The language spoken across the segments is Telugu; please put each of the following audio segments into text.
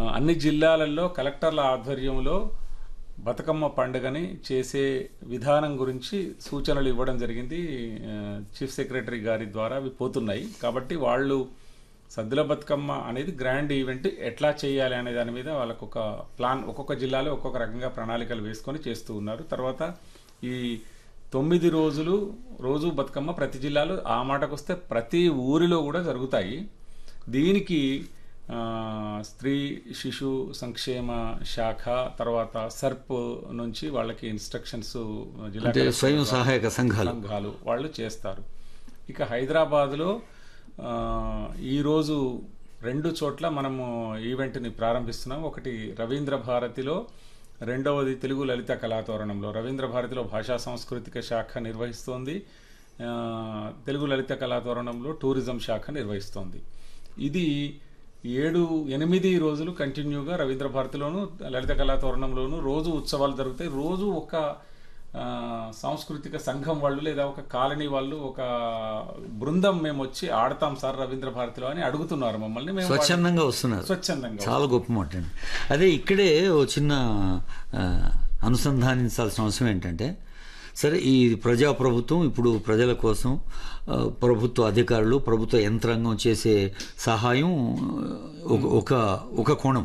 ఆ, అన్ని జిల్లాలలో కలెక్టర్ల ఆధ్వర్యంలో బతుకమ్మ పండుగని చేసే విధానం గురించి సూచనలు ఇవ్వడం జరిగింది ఆ, చీఫ్ సెక్రటరీ గారి ద్వారా అవి పోతున్నాయి కాబట్టి వాళ్ళు సద్దుల బతుకమ్మ అనేది గ్రాండ్ ఈవెంట్ ఎట్లా చేయాలి అనే దాని మీద వాళ్ళకు ఒక ప్లాన్ ఒక్కొక్క జిల్లాలో ఒక్కొక్క రకంగా ప్రణాళికలు వేసుకొని చేస్తూ ఉన్నారు తర్వాత ఈ తొమ్మిది రోజులు రోజు బతుకమ్మ ప్రతి జిల్లాలో ఆ మాటకొస్తే ప్రతి ఊరిలో కూడా జరుగుతాయి దీనికి ఆ, స్త్రీ శిశు సంక్షేమ శాఖ తర్వాత సర్ప్ నుంచి వాళ్ళకి ఇన్స్ట్రక్షన్స్ జిల్లా అంటే స్వయం సహాయక సంఘాలు సంఘాలు వాళ్ళు చేస్తారు ఇక హైదరాబాద్లో ఆ, ఈరోజు రెండు చోట్ల మనము ఈవెంట్ని ప్రారంభిస్తున్నాం ఒకటి రవీంద్ర భారతిలో రెండవది తెలుగు లలిత కళాతోరణంలో రవీంద్ర భారతిలో భాషా సాంస్కృతిక శాఖ నిర్వహిస్తోంది ఆ, తెలుగు లలిత కళాతోరణంలో టూరిజం శాఖ నిర్వహిస్తోంది ఇది ఏడు ఎనిమిది రోజులు కంటిన్యూగా రవీంద్ర భారతిలోను లలిత కళాతోరణంలోను రోజు ఉత్సవాలు జరుగుతాయి రోజు ఒక ఆ, సాంస్కృతిక సంఘం వాళ్ళు లేదా ఒక కాలనీ వాళ్ళు ఒక బృందం మేము వచ్చి ఆడతాం సార్ రవీంద్ర భారతిలో అని అడుగుతున్నారు మమ్మల్ని మేము స్వచ్ఛందంగా వస్తున్నారు స్వచ్ఛందంగా చాలా గొప్ప మాట అండి అదే ఇక్కడే ఓ చిన్న ఆ, అనుసంధానించాల్సిన అవసరం ఏంటంటే సరే ఈ ప్రజాప్రభుత్వం ఇప్పుడు ప్రజల కోసం ఆ, ప్రభుత్వ అధికారులు ప్రభుత్వ యంత్రాంగం చేసే సహాయం ఒక ఒక ఒక కోణం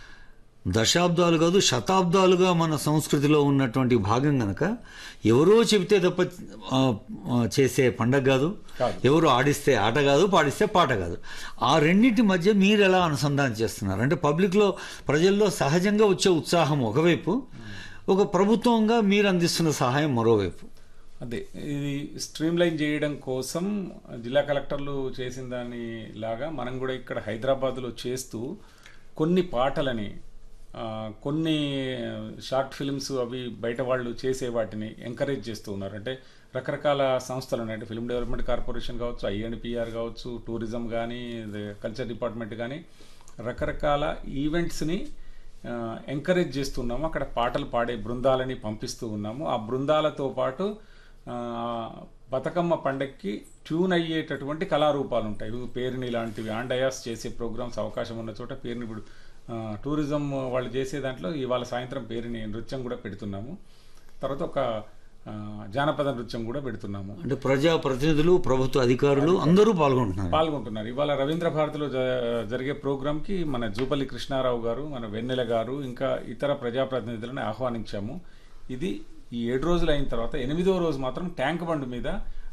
దశాబ్దాలు కాదు శతాబ్దాలుగా మన సంస్కృతిలో ఉన్నటువంటి భాగం గనక ఎవరో చెబితే తప్ప ఆ, ఆ, చేసే పండగ కాదు కాదు. ఎవరు ఆడిస్తే ఆట కాదు పాడిస్తే పాట కాదు ఆ రెండింటి మధ్య మీరు ఎలా అనుసంధానం చేస్తున్నారు అంటే పబ్లిక్లో ప్రజల్లో సహజంగా వచ్చే ఉత్సాహం ఒకవైపు ఒక ప్రభుత్వంగా మీరు అందిస్తున్న సహాయం మరోవైపు అదే ఇది స్ట్రీమ్ లైన్ చేయడం కోసం జిల్లా కలెక్టర్లు చేసిన దాని లాగా మనం కూడా ఇక్కడ హైదరాబాద్లో చేస్తూ కొన్ని పాటలని ఆ, కొన్ని షార్ట్ ఫిల్మ్స్ అవి బయట వాళ్ళు చేసే వాటిని ఎంకరేజ్ చేస్తూ ఉన్నారు అంటే రకరకాల సంస్థలు ఉన్నాయి అంటే ఫిల్మ్ డెవలప్మెంట్ కార్పొరేషన్ కావచ్చు ఐఎన్పిఆర్ కావచ్చు టూరిజం కానీ కల్చర్ డిపార్ట్మెంట్ కానీ రకరకాల ఈవెంట్స్ని ఎంకరేజ్ చేస్తున్నాము అక్కడ పాటలు పాడే బృందాలని పంపిస్తూ ఉన్నాము ఆ బృందాలతో పాటు ఆ, బతుకమ్మ పండక్కి ట్యూన్ అయ్యేటటువంటి కళారూపాలు ఉంటాయి ఇవి పేరుని లాంటివి ఆండయాస్ చేసే ప్రోగ్రామ్స్ అవకాశం ఉన్న చోట పేరుని ఇప్పుడు ఆ, టూరిజం వాళ్ళు చేసే దాంట్లో ఇవాళ సాయంత్రం పేరుని నృత్యం కూడా పెడుతున్నాము తర్వాత ఒక ఆ, జానపద నృత్యం కూడా పెడుతున్నాము అంటే ప్రజా ప్రతినిధులు ప్రభుత్వ అధికారులు అందరూ పాల్గొంటున్నారు పాల్గొంటున్నారు ఇవాళ రవీంద్ర భారతిలో జ- జరిగే ప్రోగ్రామ్ కి మన జూపల్లి కృష్ణారావు గారు మన వెన్నెల గారు ఇంకా ఇతర ప్రజాప్రతినిధులను ఆహ్వానించాము ఇది ఈ ఏడు రోజులు అయిన తర్వాత ఎనిమిదో రోజు మాత్రం ట్యాంక్ బండ్ మీద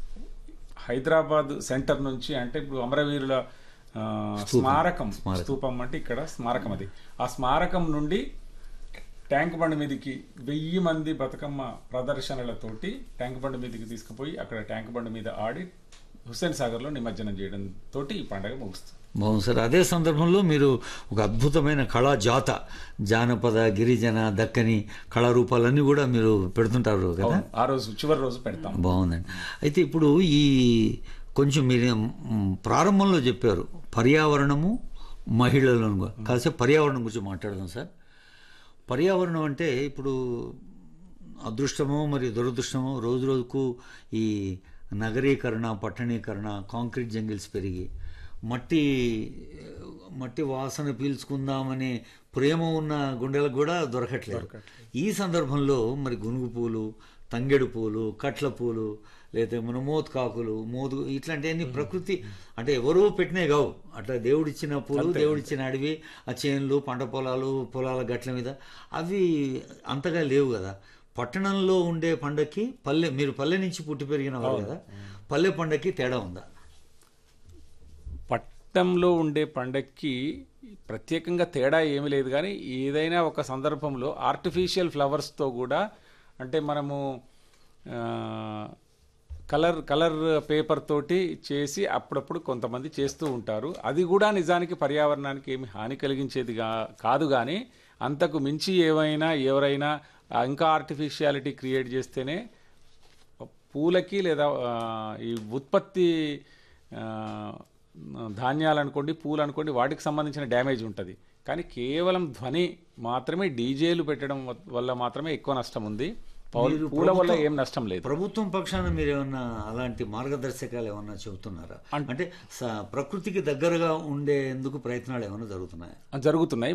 హైదరాబాద్ సెంటర్ నుంచి అంటే ఇప్పుడు అమరవీరుల ఆ, స్మారకం స్తూపం అంటే ఇక్కడ స్మారకం అది ఆ స్మారకం నుండి ట్యాంక్ బండ్ మీదకి వెయ్యి మంది బతుకమ్మ ప్రదర్శనలతోటి ట్యాంక్ బండ్ మీదకి తీసుకుపోయి అక్కడ ట్యాంక్ బండ్ మీద ఆడి హుస్సేన్ సాగర్లో నిమజ్జనం చేయడం తోటి ఈ పండగ ముగుస్తుంది బాగుంది సార్ అదే సందర్భంలో మీరు ఒక అద్భుతమైన కళా జాత జానపద గిరిజన దక్కని కళారూపాలన్నీ కూడా మీరు పెడుతుంటారు కదా అవును, ఆ రోజు చివరి రోజు పెడతాం బాగుందండి అయితే ఇప్పుడు ఈ కొంచెం మీరు మ్, ప్రారంభంలో చెప్పారు పర్యావరణము మహిళలను కాసేపు పర్యావరణం గురించి మాట్లాడదాం సార్ పర్యావరణం అంటే ఇప్పుడు అదృష్టమో మరి దురదృష్టమో రోజు రోజుకు ఈ నగరీకరణ పట్టణీకరణ కాంక్రీట్ జంగిల్స్ పెరిగి మట్టి మట్టి వాసన పీల్చుకుందామనే ప్రేమ ఉన్న గుండెలకు కూడా దొరకట్లేదు ఈ సందర్భంలో మరి గునుగు పూలు తంగెడు పూలు కట్ల పూలు లేదా మన మోత్కాకులు మోదు ఇట్లాంటివన్నీ ప్రకృతి అంటే ఎవరో పెట్టినవి కావు అట్లా దేవుడిచ్చిన పూలు దేవుడిచ్చిన అడవి ఆ చేనులు పంట పొలాలు పొలాల గట్ల మీద అవి అంతగా లేవు కదా పట్టణంలో ఉండే పండక్కి పల్లె మీరు పల్లె నుంచి పుట్టి పెరిగిన వారు కదా పల్లె పండక్కి తేడా ఉందా పట్టణంలో ఉండే పండక్కి ప్రత్యేకంగా తేడా ఏమీ లేదు కానీ ఏదైనా ఒక సందర్భంలో ఆర్టిఫిషియల్ ఫ్లవర్స్తో కూడా అంటే మనము ఆ, కలర్ కలర్ పేపర్ తోటి చేసి అప్పుడప్పుడు కొంతమంది చేస్తూ ఉంటారు అది కూడా నిజానికి పర్యావరణానికి ఏమి హాని కలిగించేది గా- కాదు కానీ అంతకు మించి ఏవైనా ఎవరైనా ఆ, ఇంకా ఆర్టిఫిషియాలిటీ క్రియేట్ చేస్తేనే పూలకి లేదా ఆ, ఈ ఉత్పత్తి ఆ, ధాన్యాలు అనుకోండి పూలు అనుకోండి వాటికి సంబంధించిన డ్యామేజ్ ఉంటుంది కానీ కేవలం ధ్వని మాత్రమే డీజేలు పెట్టడం వ- వల్ల మాత్రమే ఎక్కువ నష్టం ఉంది పౌ- పూల వల్ల ఏం నష్టం లేదు ప్రభుత్వం పక్షాన మీరు ఏమన్నా అలాంటి మార్గదర్శకాలు ఏమన్నా చెబుతున్నారా అంటే స- ప్రకృతికి దగ్గరగా ఉండేందుకు ప్రయత్నాలు ఏమైనా జరుగుతున్నాయా జరుగుతున్నాయి